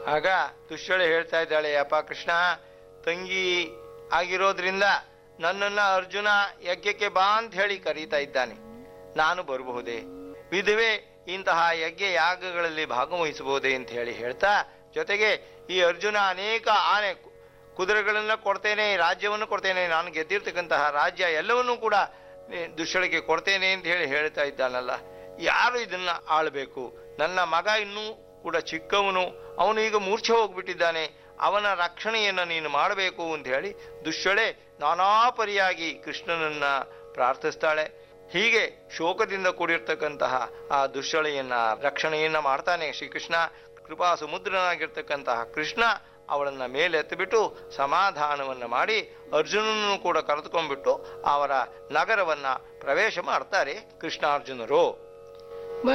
ಆಗ ದುಶ್ಯಳೆ ಹೇಳ್ತಾ ಇದ್ದಾಳೆ ಅಪ್ಪ ಕೃಷ್ಣ ತಂಗಿ ಆಗಿರೋದ್ರಿಂದ ನನ್ನನ್ನ ಅರ್ಜುನ ಯಜ್ಞಕ್ಕೆ ಬಾ ಅಂತ ಹೇಳಿ ಕರೀತಾ ಇದ್ದಾನೆ ನಾನು ಬರಬಹುದೇ ವಿಧವೆ ಇಂತಹ ಯಜ್ಞ ಯಾಗಗಳಲ್ಲಿ ಭಾಗವಹಿಸಬಹುದೇ ಅಂತ ಹೇಳಿ ಹೇಳ್ತಾ ಜೊತೆಗೆ ಈ ಅರ್ಜುನ ಅನೇಕ ಆನೆ ಕು- ಕುದುರೆಗಳನ್ನ ಕೊಡ್ತೇನೆ ರಾಜ್ಯವನ್ನು ಕೊಡ್ತೇನೆ ನಾನು ಗೆದ್ದಿರ್ತಕ್ಕಂತಹ ರಾಜ್ಯ ಎಲ್ಲವನ್ನೂ ಕೂಡ ಏ, ದುಶ್ಯಳಿಗೆ ಕೊಡ್ತೇನೆ ಅಂತ ಹೇಳಿ ಹೇಳ್ತಾ ಇದ್ದಾನಲ್ಲ ಯಾರು ಇದನ್ನ ಆಳ್ಬೇಕು ನನ್ನ ಮಗ ಇನ್ನೂ ಕೂಡ ಚಿಕ್ಕವನು ಅವನು ಈಗ ಮೂರ್ಛೆ ಹೋಗ್ಬಿಟ್ಟಿದ್ದಾನೆ ಅವನ ರಕ್ಷಣೆಯನ್ನು ನೀನು ಮಾಡಬೇಕು ಅಂತ ಹೇಳಿ ದುಶ್ಯಳೆ ನಾನಾ ಪರಿಯಾಗಿ ಕೃಷ್ಣನನ್ನ ಪ್ರಾರ್ಥಿಸ್ತಾಳೆ ಹೀಗೆ ಶೋಕದಿಂದ ಕೂಡಿರ್ತಕ್ಕಂತಹ ಆ ದುಶ್ಯಳೆಯನ್ನ ರಕ್ಷಣೆಯನ್ನ ಮಾಡ್ತಾನೆ ಶ್ರೀಕೃಷ್ಣ ಕೃಪಾ ಸಮುದ್ರನಾಗಿರ್ತಕ್ಕಂತಹ ಕೃಷ್ಣ ಅವಳನ್ನ ಮೇಲೆತ್ತಿಬಿಟ್ಟು ಸಮಾಧಾನವನ್ನ ಮಾಡಿ ಅರ್ಜುನನನ್ನು ಕೂಡ ಕರೆದುಕೊಂಡ್ಬಿಟ್ಟು ಅವರ ನಗರವನ್ನ ಪ್ರವೇಶ ಮಾಡ್ತಾರೆ ಕೃಷ್ಣಾರ್ಜುನರು